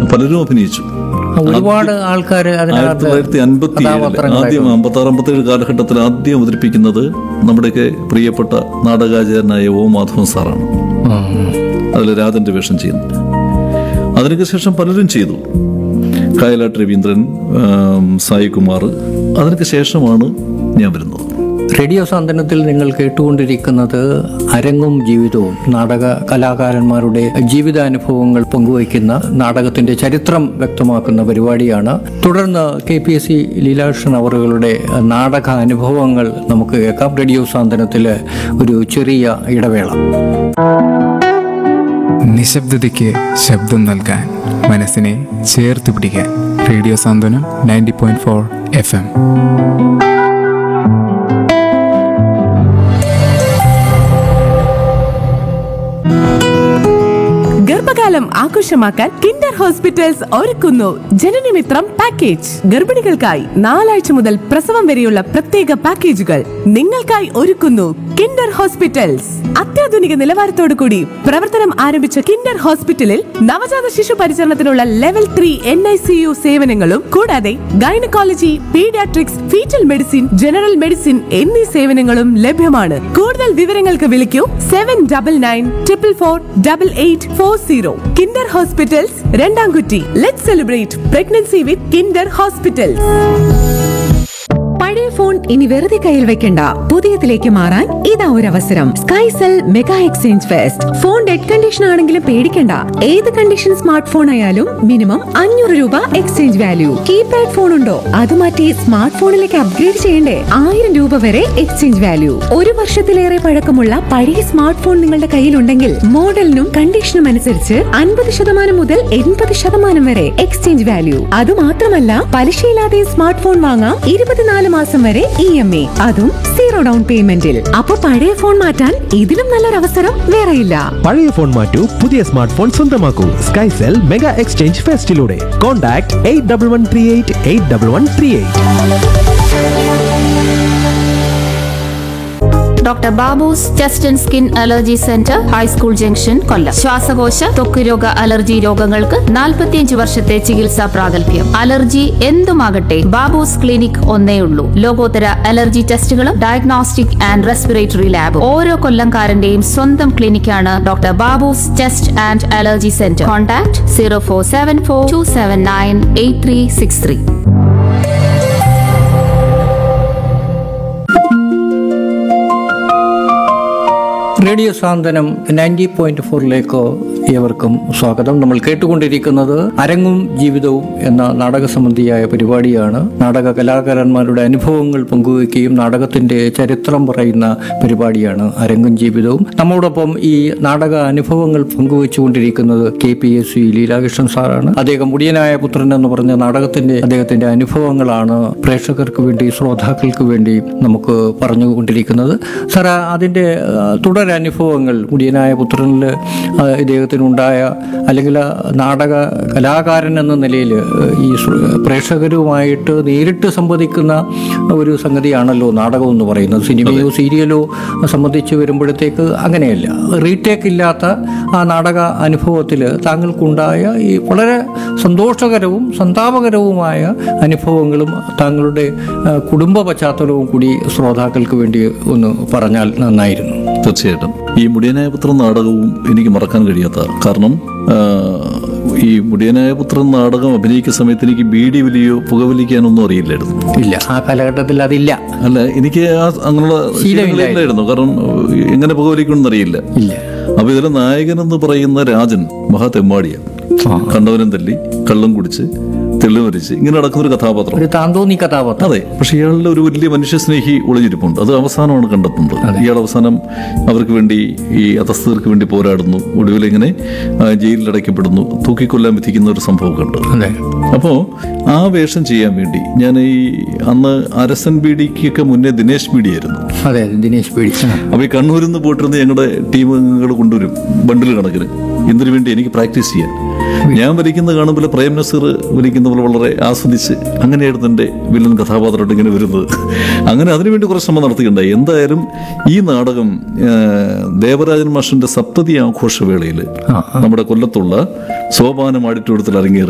പലരും അഭിനയിച്ചു ഒരുപാട് ആൾക്കാർ ആയിരത്തി അതിനകത്ത് തൊള്ളായിരത്തി അൻപത്തി ഏഴില് ആദ്യം അമ്പത്തി ആറ് അമ്പത്തി ഏഴ് കാലഘട്ടത്തിൽ ആദ്യം അവതരിപ്പിക്കുന്നത് നമ്മുടെയൊക്കെ പ്രിയപ്പെട്ട നാടകാചാര്യനായ ഓ മാധവൻ സാറാണ് അതിൽ രാജന്റെ വേഷം ചെയ്യുന്നു അതിനൊക്കെ ശേഷം പലരും ചെയ്തു കായലാട്ട് രവീന്ദ്രൻ ആം, സായികുമാർ അതിനൊക്കെ ശേഷമാണ് ഞാൻ വരുന്നത് റേഡിയോ സാന്ത്വനത്തിൽ നിങ്ങൾ കേട്ടുകൊണ്ടിരിക്കുന്നത് അരങ്ങും ജീവിതവും നാടക കലാകാരന്മാരുടെ ജീവിതാനുഭവങ്ങൾ പങ്കുവയ്ക്കുന്ന നാടകത്തിന്റെ ചരിത്രം വ്യക്തമാക്കുന്ന പരിപാടിയാണ് തുടർന്ന് K P S C Leelakrishnan അവറുകളുടെ നാടക അനുഭവങ്ങൾ നമുക്ക് കേൾക്കാം റേഡിയോ സാന്ത്വനത്തിലെ ഒരു ചെറിയ ഇടവേള നിശബ്ദതയ്ക്ക് ശബ്ദം നൽകാൻ മനസ്സിനെ ചേർത്ത് പിടിക്കാൻ radio Santhwanam ninety point four F M ഗർഭകാലം ആഘോഷമാക്കാൻ കിൻഡർ ഹോസ്പിറ്റൽസ് ഒരുക്കുന്നു ജനനമിത്രം പാക്കേജ് ഗർഭിണികൾക്കായി നാലാഴ്ച മുതൽ പ്രസവം വരെയുള്ള പ്രത്യേക പാക്കേജുകൾ നിങ്ങൾക്കായി ഒരുക്കുന്നു കിൻഡർ ഹോസ്പിറ്റൽസ് അത്യാധുനിക നിലവാരത്തോടു കൂടി പ്രവർത്തനം ആരംഭിച്ച കിൻഡർ ഹോസ്പിറ്റലിൽ നവജാത ശിശു പരിചരണത്തിനുള്ള level three N I C U സേവനങ്ങളും കൂടാതെ gynaecology paediatrics fetal medicine general medicine എന്നീ സേവനങ്ങളും ലഭ്യമാണ് കൂടുതൽ വിവരങ്ങൾക്ക് വിളിക്കൂ seven double nine triple four double eight four zero Kinder hospitals Randamkutty let celebrate pregnancy with Kinder hospitals പഴയ ഫോൺ ഇനി വെറുതെ കയ്യിൽ വെക്കണ്ട പുതിയതിലേക്ക് മാറാൻ ഇതാ ഒരു അവസരം Skycell mega exchange fest phone dead condition ആണെങ്കിലും പേടിക്കണ്ട ഏത് കണ്ടീഷൻ സ്മാർട്ട് ഫോൺ ആയാലും മിനിമം അഞ്ഞൂറ് രൂപ എക്സ്ചേഞ്ച് വാല്യൂ കീപാഡ് ഫോൺ ഉണ്ടോ അത് മാറ്റി സ്മാർട്ട് ഫോണിലേക്ക് അപ്ഗ്രേഡ് ചെയ്യണ്ടേ ആയിരം രൂപ വരെ എക്സ്ചേഞ്ച് വാല്യൂ ഒരു വർഷത്തിലേറെ പഴക്കമുള്ള പഴയ സ്മാർട്ട് ഫോൺ നിങ്ങളുടെ കയ്യിലുണ്ടെങ്കിൽ മോഡലിനും കണ്ടീഷനും അനുസരിച്ച് അൻപത് ശതമാനം മുതൽ എൺപത് ശതമാനം വരെ എക്സ്ചേഞ്ച് വാല്യൂ അത് മാത്രമല്ല പലിശയില്ലാതെ സ്മാർട്ട് ഫോൺ വാങ്ങാം ഇരുപത്തിനാല് മാസം വരെ ഇ എം എ അതും സീറോ ഡൗൺ പേയ്മെന്റിൽ അപ്പൊ പഴയ ഫോൺ മാറ്റാൻ ഇതിലും നല്ലൊരു അവസരം വേറെയില്ല പഴയ ഫോൺ മാറ്റൂ പുതിയ സ്മാർട്ട് ഫോൺ സ്വന്തമാക്കൂ സ്കൈസെൽ മെഗാ എക്സ്ചേഞ്ച് ഫെസ്റ്റിലൂടെ contact eight double one three eight eight double one three eight doctor Babu's chest and skin allergy centre high school junction Kollam ശ്വാസകോശ ത്വക്ക് രോഗ അലർജി രോഗങ്ങൾക്ക് 45 വർഷത്തെ ചികിത്സാ പ്രാഗൽഭ്യം അലർജി എന്തുമാകട്ടെ ബാബൂസ് ക്ലിനിക് ഒന്നേ ഉള്ളൂ ലോകോത്തര അലർജി ടെസ്റ്റുകളും ഡയഗ്നോസ്റ്റിക് ആൻഡ് റെസ്പിറേറ്ററി ലാബ് ഓരോ കൊല്ലംകാരന്റെയും സ്വന്തം ക്ലിനിക്കാണ് doctor Babu's chest and allergy centre contact zero four seven four two seven nine eight three six three radio Santhwanam ninety point ഫോറിലേക്ക് ഏവർക്കും സ്വാഗതം നമ്മൾ കേട്ടുകൊണ്ടിരിക്കുന്നത് അരങ്ങും ജീവിതവും എന്ന നാടക സംബന്ധിയായ പരിപാടിയാണ് നാടക കലാകാരന്മാരുടെ അനുഭവങ്ങൾ പങ്കുവയ്ക്കുകയും നാടകത്തിന്റെ ചരിത്രം പറയുന്ന പരിപാടിയാണ് അരങ്ങും ജീവിതവും നമ്മോടൊപ്പം ഈ നാടക അനുഭവങ്ങൾ പങ്കുവെച്ചുകൊണ്ടിരിക്കുന്നത് K P S C Leelakrishnan സാറാണ് അദ്ദേഹം മുടിയനായ പുത്രൻ എന്ന് പറഞ്ഞ നാടകത്തിന്റെ അദ്ദേഹത്തിന്റെ അനുഭവങ്ങളാണ് പ്രേക്ഷകർക്ക് വേണ്ടി ശ്രോതാക്കൾക്ക് വേണ്ടി നമുക്ക് പറഞ്ഞുകൊണ്ടിരിക്കുന്നത് സാർ അതിന്റെ ആ, തുടരനുഭവങ്ങൾ മുടിയനായ പുത്രനിൽ ആ, ഇദ്ദേഹത്തിനുണ്ടായ അല്ലെങ്കിൽ ആ നാടക കലാകാരൻ എന്ന നിലയിൽ ഈ ശ്ര- പ്രേക്ഷകരുമായിട്ട് നേരിട്ട് സംവദിക്കുന്ന ഒരു സംഗതിയാണല്ലോ നാടകം എന്ന് പറയുന്നത് സിനിമയോ സീരിയലോ സംബന്ധിച്ച് വരുമ്പോഴത്തേക്ക് അങ്ങനെയല്ല റീടേക്ക് ഇല്ലാത്ത ആ നാടക അനുഭവത്തിൽ താങ്കൾക്കുണ്ടായ ഈ വളരെ സന്തോഷകരവും സന്താപകരവുമായ അനുഭവങ്ങളും താങ്കളുടെ ആ, കുടുംബ പശ്ചാത്തലവും കൂടി ശ്രോതാക്കൾക്ക് വേണ്ടി ഒന്ന് പറഞ്ഞാൽ നന്നായിരുന്നു തീർച്ചയായിട്ടും ഈ മുടിയനായ പുത്രൻ നാടകവും എനിക്ക് മറക്കാൻ കഴിയാത്ത കാരണം ആ, ഈ മുടിയനായ പുത്രൻ നാടകം അഭിനയിക്കുന്ന സമയത്ത് എനിക്ക് ബീഡി വലിയോ പുകവലിക്കാനൊന്നും അറിയില്ലായിരുന്നു ഇല്ല ആ കാലഘട്ടത്തിൽ അതില്ല അല്ല എനിക്ക് ആ അങ്ങനെയുള്ള ശീലങ്ങളില്ലായിരുന്നു കാരണം എങ്ങനെ പുകവലിക്കണമെന്ന് അറിയില്ല ഇല്ല അപ്പൊ ഇതിലെ നായകൻ എന്ന് പറയുന്ന രാജൻ മഹാ തെമ്മാടിയാണ് കണ്ടവനും തല്ലി കള്ളം കുടിച്ച് തെളിവരിച്ച് ഇങ്ങനെ നടക്കുന്ന ഒരു കഥാപാത്രം ഒരു താന്തോന്നി കഥാപാത്രം അതെ പക്ഷെ ഇയാളുടെ ഒരു വലിയ മനുഷ്യസ്നേഹി ഒളിഞ്ഞിരിപ്പുണ്ട് അത് അവസാനമാണ് കണ്ടെത്തുന്നത് ഇയാൾ അവസാനം അവർക്ക് വേണ്ടി ഈ അധസ്ഥർക്ക് വേണ്ടി പോരാടുന്നു ഒടുവിൽ ഇങ്ങനെ ആ, ജയിലിൽ അടയ്ക്കപ്പെടുന്നു തൂക്കിക്കൊല്ലാൻ വിധിക്കുന്ന ഒരു സംഭവമൊക്കെ ഉണ്ട് അതെ അപ്പോൾ ആ വേഷം ചെയ്യാൻ വേണ്ടി ഞാൻ ഈ അന്ന് അരസൻ ബീഡിക്കൊക്കെ മുന്നേ ദിനേശ് ബീഡിയായിരുന്നു അതെ ദിനേശ് പേടി അപ്പോൾ ഈ കണ്ണൂരിൽ നിന്ന് പോയിട്ടിരുന്ന് ഞങ്ങളുടെ ടീം അംഗങ്ങൾ കൊണ്ടുവരും ബണ്ടിൽ കണക്കിന് ഇതിനു വേണ്ടി എനിക്ക് പ്രാക്ടീസ് ചെയ്യാൻ ഞാൻ വലിക്കുന്ന കാണുമ്പോൾ പ്രേം നസീർ വലിക്കുന്ന പോലെ വളരെ ആസ്വദിച്ച് അങ്ങനെയായിരുന്നു എൻ്റെ വില്ലൻ കഥാപാത്രമായിട്ട് ഇങ്ങനെ വരുന്നത് അങ്ങനെ അതിനുവേണ്ടി കുറച്ച് ശ്രമം നടത്തിയിട്ടുണ്ടായി എന്തായാലും ഈ നാടകം ആ, ദേവരാജൻ മാഷിന്റെ സപ്തതി ആഘോഷവേളയിൽ നമ്മുടെ കൊല്ലത്തുള്ള സോപാനം ആഡിറ്റോറിയത്തിൽ അരങ്ങേറി